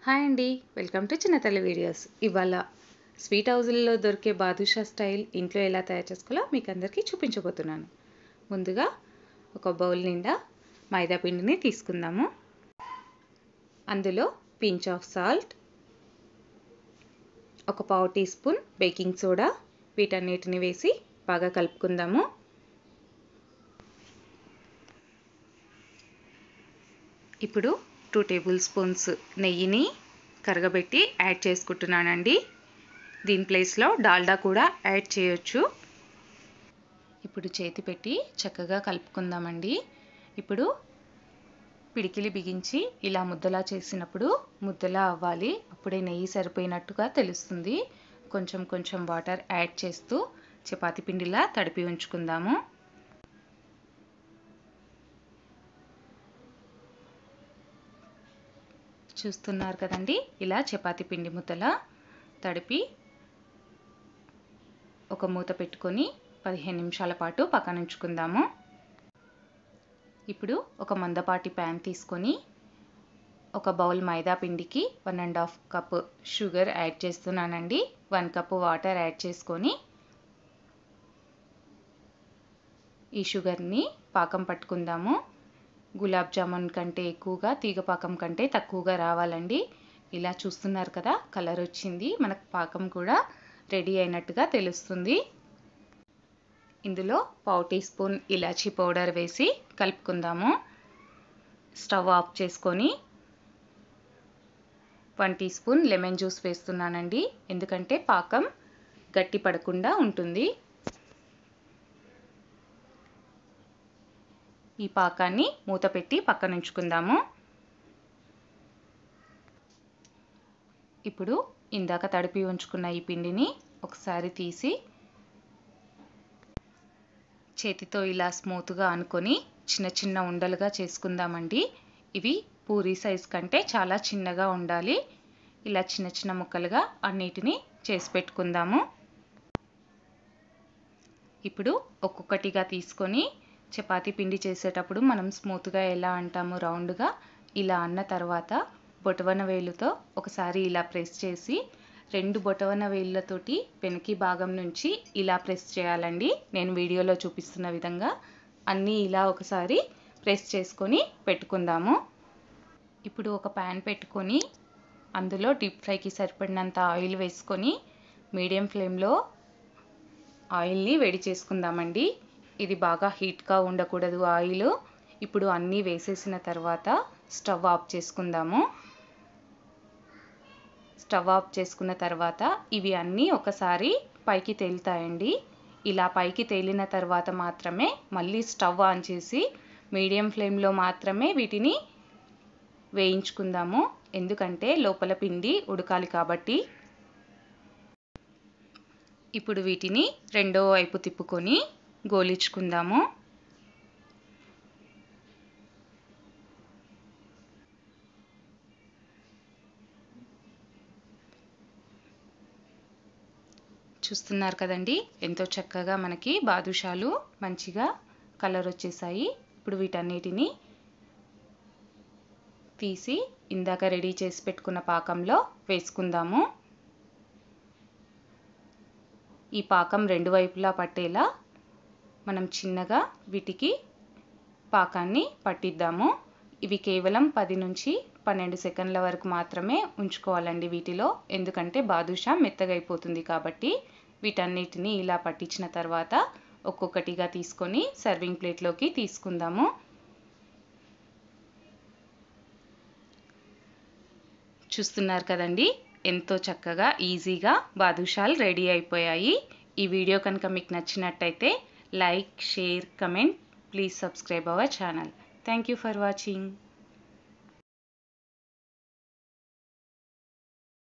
hi అండి welcome to చిన్న తల్లి వీడియోస్ ఇవాళ స్వీట్ హౌజుల్లో దొరికే బాదుషా స్టైల్ ఇంట్లో ఎలా తయారు చేసుకోవాలో మీకు అందరికీ చూపించబోతున్నాను ముందుగా ఒక బౌల్ నిండా మైదా పిండిని తీసుకుందాము అందులో పించ్ ఆఫ్ సాల్ట్ ఒక పావు టీ స్పూన్ బేకింగ్ సోడా వీటన్నిటిని వేసి బాగా కలుపుకుందాము ఇప్పుడు టూ టేబుల్ స్పూన్స్ నెయ్యిని కరగబెట్టి యాడ్ చేసుకుంటున్నానండి దీని ప్లేస్లో డాల్డా కూడా యాడ్ చేయొచ్చు ఇప్పుడు చేతి పెట్టి చక్కగా కలుపుకుందామండి ఇప్పుడు పిడికిలి బిగించి ఇలా ముద్దలా చేసినప్పుడు ముద్దలా అవ్వాలి అప్పుడే నెయ్యి సరిపోయినట్టుగా తెలుస్తుంది కొంచెం కొంచెం వాటర్ యాడ్ చేస్తూ చపాతి పిండిలా తడిపి ఉంచుకుందాము చూస్తున్నారు కదండి ఇలా చపాతి పిండి ముద్దలా తడిపి ఒక మూత పెట్టుకొని పదిహేను నిమిషాల పాటు పక్కన ఉంచుకుందాము ఇప్పుడు ఒక మందపాటి ప్యాన్ తీసుకొని ఒక బౌల్ మైదా పిండికి one and half cup sugar add చేస్తున్నానండి వన్ కప్ వాటర్ యాడ్ చేసుకొని ఈ షుగర్ని పాకం పట్టుకుందాము గులాబ్ జామున్ కంటే ఎక్కువగా తీగ పాకం కంటే తక్కువగా రావాలండి ఇలా చూస్తున్నారు కదా కలర్ వచ్చింది మనకు పాకం కూడా రెడీ అయినట్టుగా తెలుస్తుంది ఇందులో పావు టీ స్పూన్ ఇలాచీ పౌడర్ వేసి కలుపుకుందాము స్టవ్ ఆఫ్ చేసుకొని one teaspoon lemon juice వేస్తున్నానండి ఎందుకంటే పాకం గట్టి పడకుండా ఉంటుంది ఈ పాకాన్ని మూత పెట్టి పక్కన ఉంచుకుందాము ఇప్పుడు ఇందాక తడిపి ఉంచుకున్న ఈ పిండిని ఒకసారి తీసి చేతితో ఇలా స్మూత్గా అనుకొని చిన్న చిన్న ఉండలుగా చేసుకుందామండి ఇవి పూరీ సైజ్ కంటే చాలా చిన్నగా ఉండాలి ఇలా చిన్న చిన్న ముక్కలుగా అన్నిటినీ చేసి పెట్టుకుందాము ఇప్పుడు ఒక్కొక్కటిగా తీసుకొని చపాతీ పిండి చేసేటప్పుడు మనం స్మూత్గా ఎలా అంటాము రౌండ్గా ఇలా అన్న తర్వాత బొటవన వేలుతో ఒకసారి ఇలా ప్రెస్ చేసి రెండు బొటవన వేళ్ళతోటి వెనకి భాగం నుంచి ఇలా ప్రెస్ చేయాలండి నేను వీడియోలో చూపిస్తున్న విధంగా అన్నీ ఇలా ఒకసారి ప్రెస్ చేసుకొని పెట్టుకుందాము ఇప్పుడు ఒక ప్యాన్ పెట్టుకొని అందులో డీప్ ఫ్రైకి సరిపడినంత ఆయిల్ వేసుకొని మీడియం ఫ్లేమ్లో ఆయిల్ని వేడి చేసుకుందామండి ఇది బాగా హీట్గా ఉండకూడదు ఆయిల్ ఇప్పుడు అన్నీ వేసేసిన తర్వాత స్టవ్ ఆఫ్ చేసుకుందాము స్టవ్ ఆఫ్ చేసుకున్న తర్వాత ఇవి అన్నీ ఒకసారి పైకి తేలుతాయండి ఇలా పైకి తేలిన తర్వాత మాత్రమే మళ్ళీ స్టవ్ ఆన్ చేసి మీడియం ఫ్లేమ్లో మాత్రమే వీటిని వేయించుకుందాము ఎందుకంటే లోపల పిండి ఉడకాలి కాబట్టి ఇప్పుడు వీటిని రెండో వైపు తిప్పుకొని గోలించుకుందాము చూస్తున్నారు కదండి ఎంతో చక్కగా మనకి బాదుషాలు మంచిగా కలర్ వచ్చేసాయి ఇప్పుడు వీటన్నిటిని తీసి ఇందాక రెడీ చేసి పెట్టుకున్న పాకంలో వేసుకుందాము ఈ పాకం రెండు వైపులా పట్టేలా మనం చిన్నగా వీటికి పాకాన్ని పట్టిద్దాము ఇవి కేవలం పది నుంచి పన్నెండు సెకండ్ల వరకు మాత్రమే ఉంచుకోవాలండి వీటిలో ఎందుకంటే బాదుషా మెత్తగైపోతుంది కాబట్టి వీటన్నిటిని ఇలా పట్టించిన తర్వాత ఒక్కొక్కటిగా తీసుకొని సర్వింగ్ ప్లేట్లోకి తీసుకుందాము చూస్తున్నారు కదండి ఎంతో చక్కగా ఈజీగా బాదుషాలు రెడీ అయిపోయాయి ఈ వీడియో కనుక మీకు నచ్చినట్టయితే like share comment please subscribe our channel thank you for watching